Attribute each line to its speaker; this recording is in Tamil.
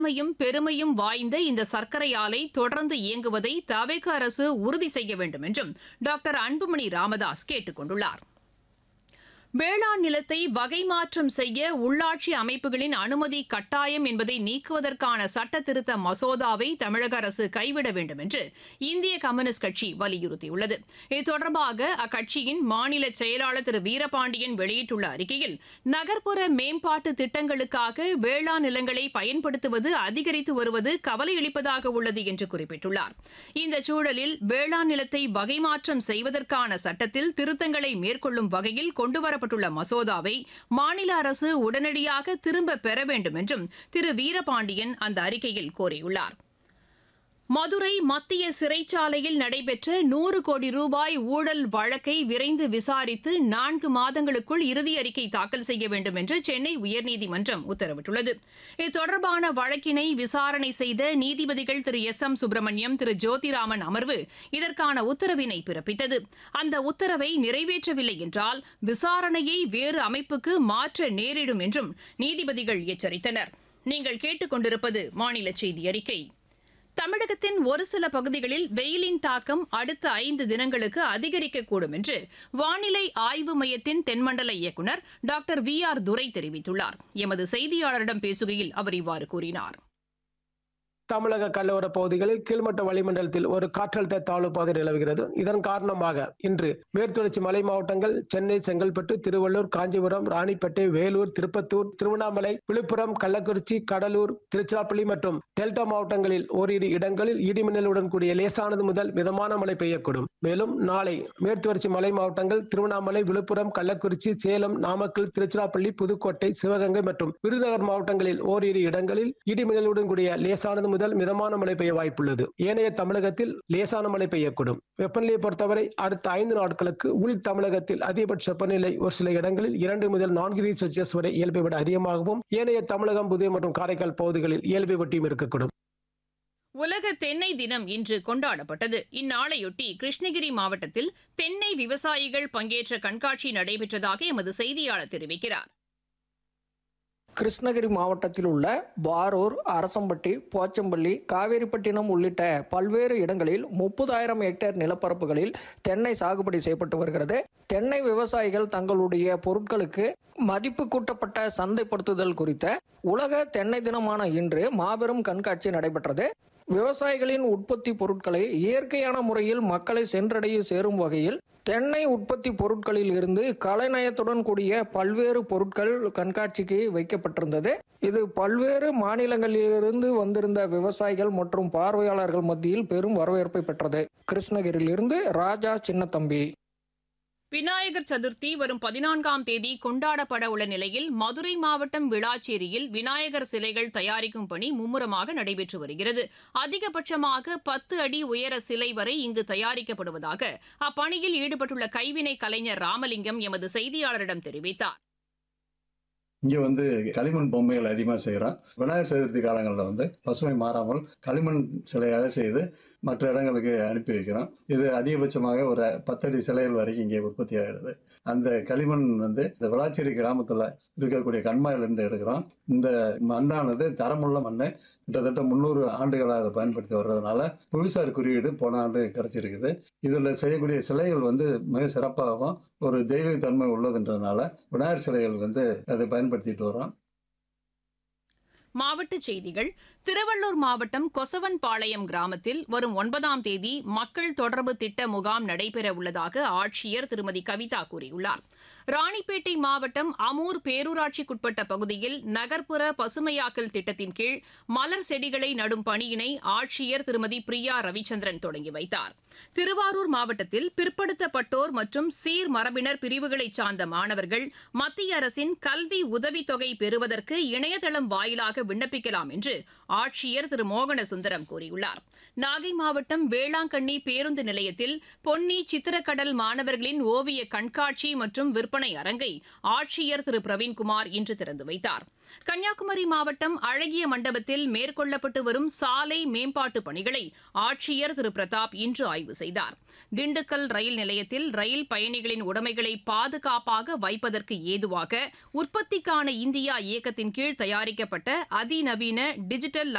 Speaker 1: மையும் பெருமையும் வாய்ந்த இந்த சர்க்கரை ஆலை தொடர்ந்து இயங்குவதை தவேக அரசு உறுதி செய்ய வேண்டும் என்றும் டாக்டர் அன்புமணி ராமதாஸ் கேட்டுக் கொண்டுள்ளார் வேளாண் நிலத்தை வகை மாற்றம் செய்ய உள்ளாட்சி அமைப்புகளின் அனுமதி கட்டாயம் என்பதை நீக்குவதற்கான சட்ட திருத்த மசோதாவை தமிழக அரசு கைவிட வேண்டும் என்று இந்திய கம்யூனிஸ்ட் கட்சி வலியுறுத்தியுள்ளது இது தொடர்பாக அக்கட்சியின் மாநில செயலாளர் திரு வீரபாண்டியன் வெளியிட்டுள்ள அறிக்கையில் நகர்ப்புற மேம்பாட்டு திட்டங்களுக்காக வேளாண் நிலங்களை பயன்படுத்துவது அதிகரித்து வருவது கவலையளிப்பதாக உள்ளது என்று குறிப்பிட்டுள்ளார் இந்த சூழலில் வேளாண் நிலத்தை வகை மாற்றம் செய்வதற்கான சட்டத்தில் திருத்தங்களை மேற்கொள்ளும் வகையில் கொண்டுவர கொண்டுவரப்பட்டுள்ள மசோதாவை மாநில அரசு உடனடியாக திரும்ப பெற வேண்டும் என்றும் திரு வீரபாண்டியன் அந்த அறிக்கையில் கோரியுள்ளார் மதுரை மத்திய சிறைச்சாலையில் நடைபெற்ற நூறு கோடி ரூபாய் ஊழல் வழக்கை விரைந்து விசாரித்து நான்கு மாதங்களுக்குள் இறுதி அறிக்கை தாக்கல் செய்ய வேண்டும் என்று சென்னை உயர்நீதிமன்றம் உத்தரவிட்டுள்ளது இது தொடர்பான வழக்கினை விசாரணை செய்த நீதிபதிகள் திரு எஸ் எம் சுப்பிரமணியம் திரு ஜோதிராமன் அமர்வு இதற்கான உத்தரவினை பிறப்பித்தது அந்த உத்தரவை நிறைவேற்றவில்லை என்றால் விசாரணையை வேறு அமைப்புக்கு மாற்ற நேரிடும் என்றும் நீதிபதிகள் எச்சரித்தனர் நீங்கள் கேட்டுக்கொண்டிருப்பது மாநில செய்தி அறிக்கை தமிழகத்தின் ஒரு சில பகுதிகளில் வெயிலின் தாக்கம் அடுத்த ஐந்து தினங்களுக்கு அதிகரிக்கக்கூடும் என்று வானிலை ஆய்வு மையத்தின் தென்மண்டல இயக்குநர் டாக்டர் வி ஆர் துரை தெரிவித்துள்ளார் எமது செய்தியாளரிடம் பேசுகையில் அவர் இவ்வாறு கூறினார்
Speaker 2: தமிழக கடலோர பகுதிகளில் கீழ்மட்ட வளிமண்டலத்தில் ஒரு காற்றழுத்த தாழ்வு பகுதி நிலவுகிறது இதன் காரணமாக இன்று மேற்குத்தொடர்ச்சி மலை மாவட்டங்கள் சென்னை செங்கல்பட்டு திருவள்ளூர் காஞ்சிபுரம் ராணிப்பேட்டை வேலூர் திருப்பத்தூர் திருவண்ணாமலை விழுப்புரம் கள்ளக்குறிச்சி கடலூர் திருச்சிராப்பள்ளி மற்றும் டெல்டா மாவட்டங்களில் ஓரிரு இடங்களில் இடிமின்னலுடன் கூடிய லேசானது முதல் மிதமான மழை பெய்யக்கூடும் மேலும் நாளை மேற்குத்தொடர்ச்சி மலை மாவட்டங்கள் திருவண்ணாமலை விழுப்புரம் கள்ளக்குறிச்சி சேலம் நாமக்கல் திருச்சிராப்பள்ளி புதுக்கோட்டை சிவகங்கை மற்றும் விருதுநகர் மாவட்டங்களில் ஓரிரு இடங்களில் இடிமின்னலுடன் கூடிய லேசானது முதல் மிதமான மழை பெய்ய வாய்ப்புள்ளது ஏனைய தமிழகத்தில் லேசான மழை பெய்யக்கூடும் வெப்பநிலையை பொறுத்தவரை அடுத்த ஐந்து நாட்களுக்கு உள் தமிழகத்தில் அதிகபட்ச வெப்பநிலை ஒரு சில இடங்களில் இரண்டு முதல் நான்கு டிகிரி செல்சியஸ் வரை இயல்பை விட அதிகமாகவும் ஏனைய தமிழகம் புதுவை மற்றும் காரைக்கால் பகுதிகளில் இயல்பை ஒட்டியும் இருக்கக்கூடும்
Speaker 1: உலக தென்னை தினம் இன்று கொண்டாடப்பட்டது இந்நாளையொட்டி கிருஷ்ணகிரி மாவட்டத்தில் தென்னை விவசாயிகள் பங்கேற்ற கண்காட்சி நடைபெற்றதாக எமது செய்தியாளர் தெரிவிக்கிறார்
Speaker 3: கிருஷ்ணகிரி மாவட்டத்தில் உள்ள பாரூர் அரசம்பட்டி போச்சம்பள்ளி காவேரிப்பட்டினம் உள்ளிட்ட பல்வேறு இடங்களில் முப்பதாயிரம் ஹெக்டேர் நிலப்பரப்புகளில் தென்னை சாகுபடி செய்யப்பட்டு வருகிறது தென்னை விவசாயிகள் தங்களுடைய பொருட்களுக்கு மதிப்பு கூட்டப்பட்ட சந்தைப்படுத்துதல் குறித்த உலக தென்னை தினமான இன்று மாபெரும் கண்காட்சி நடைபெற்றது விவசாயிகளின் உற்பத்தி பொருட்களை இயற்கையான முறையில் மக்களை சென்றடைய சேரும் வகையில் தென்னை உற்பத்தி பொருட்களில் இருந்து கலைநயத்துடன் கூடிய பல்வேறு பொருட்கள் கண்காட்சிக்கு வைக்கப்பட்டிருந்தது இது பல்வேறு மாநிலங்களிலிருந்து வந்திருந்த விவசாயிகள் மற்றும் பார்வையாளர்கள் மத்தியில் பெரும் வரவேற்பை பெற்றது கிருஷ்ணகிரியிலிருந்து ராஜா சின்னத்தம்பி
Speaker 1: விநாயகர் சதுர்த்தி வரும் பதினான்காம் தேதி கொண்டாடப்பட உள்ள நிலையில் மதுரை மாவட்டம் விளாச்சேரியில் விநாயகர் சிலைகள் தயாரிக்கும் பணி மும்முரமாக நடைபெற்று வருகிறது அதிகபட்சமாக பத்து அடி உயர சிலை வரை இங்கு தயாரிக்கப்படுவதாக அப்பணியில் ஈடுபட்டுள்ள கைவினை கலைஞர் ராமலிங்கம் எமது செய்தியாளரிடம் தெரிவித்தார்
Speaker 4: இங்கே வந்து களிமண் பொம்மைகள் அதிகமாக செய்கிறோம் விநாயகர் சதுர்த்தி காலங்களில் வந்து பசுமை மாறாமல் களிமண் சிலையாக செய்து மற்ற இடங்களுக்கு அனுப்பி வைக்கிறோம் இது அதிகபட்சமாக ஒரு பத்தடி சிலைகள் வரைக்கும் இங்கே உற்பத்தி ஆகிறது அந்த களிமண் வந்து இந்த விளாச்சேரி கிராமத்தில் இருக்கக்கூடிய கண்மாயிலிருந்து எடுக்கிறோம் இந்த மண்ணானது தரமுள்ள மண் கிட்டத்தட்ட முந்நூறு ஆண்டுகளாக அதை பயன்படுத்தி வர்றதுனால புவிசார் குறியீடு போன ஆண்டு கிடைச்சிருக்குது இதில் செய்யக்கூடிய சிலைகள் வந்து மிக சிறப்பாகவும் ஒரு தெய்வீக தன்மை உள்ளதுன்றதுனால விநாயகர் சிலைகள் வந்து அதை பயன்படுத்திட்டு வரோம்
Speaker 1: மாவட்டச் செய்திகள் திருவள்ளூர் மாவட்டம் கொசவன்பாளையம் கிராமத்தில் வரும் ஒன்பதாம் தேதி மக்கள் தொடர்பு திட்ட முகாம் நடைபெற உள்ளதாக ஆட்சியர் திருமதி கவிதா கூறியுள்ளார் ராணிப்பேட்டை மாவட்டம் அமூர் பேரூராட்சிக்குட்பட்ட பகுதியில் நகர்ப்புற பசுமையாக்கல் திட்டத்தின் கீழ் மலர் செடிகளை நடும் பணியினை ஆட்சியர் திருமதி பிரியா ரவிச்சந்திரன் தொடங்கி வைத்தார் திருவாரூர் மாவட்டத்தில் பிற்படுத்தப்பட்டோர் மற்றும் சீர் மரபினர் பிரிவுகளைச் சார்ந்த மாணவர்கள் மத்திய அரசின் கல்வி உதவித்தொகை பெறுவதற்கு இணையதளம் வாயிலாக விண்ணப்பிக்கலாம் என்று ஆட்சியர் திரு மோகன சுந்தரம் கூறியுள்ளார் நாகை மாவட்டம் வேளாங்கண்ணி பேருந்து நிலையத்தில் பொன்னி சித்திரக்கடல் மாணவர்களின் ஓவிய கண்காட்சி மற்றும் விற்பனை விற்பனை அரங்கை ஆட்சியர் திரு பிரவீன்குமார் இன்று திறந்து வைத்தார் கன்னியாகுமரி மாவட்டம் அழகிய மண்டபத்தில் மேற்கொள்ளப்பட்டு வரும் சாலை மேம்பாட்டு பணிகளை ஆட்சியர் திரு பிரதாப் இன்று ஆய்வு செய்தார் திண்டுக்கல் ரயில் நிலையத்தில் ரயில் பயணிகளின் உடைமைகளை பாதுகாப்பாக வைப்பதற்கு ஏதுவாக உற்பத்திக்கான இந்தியா இயக்கத்தின் கீழ் தயாரிக்கப்பட்ட அதிநவீன டிஜிட்டல்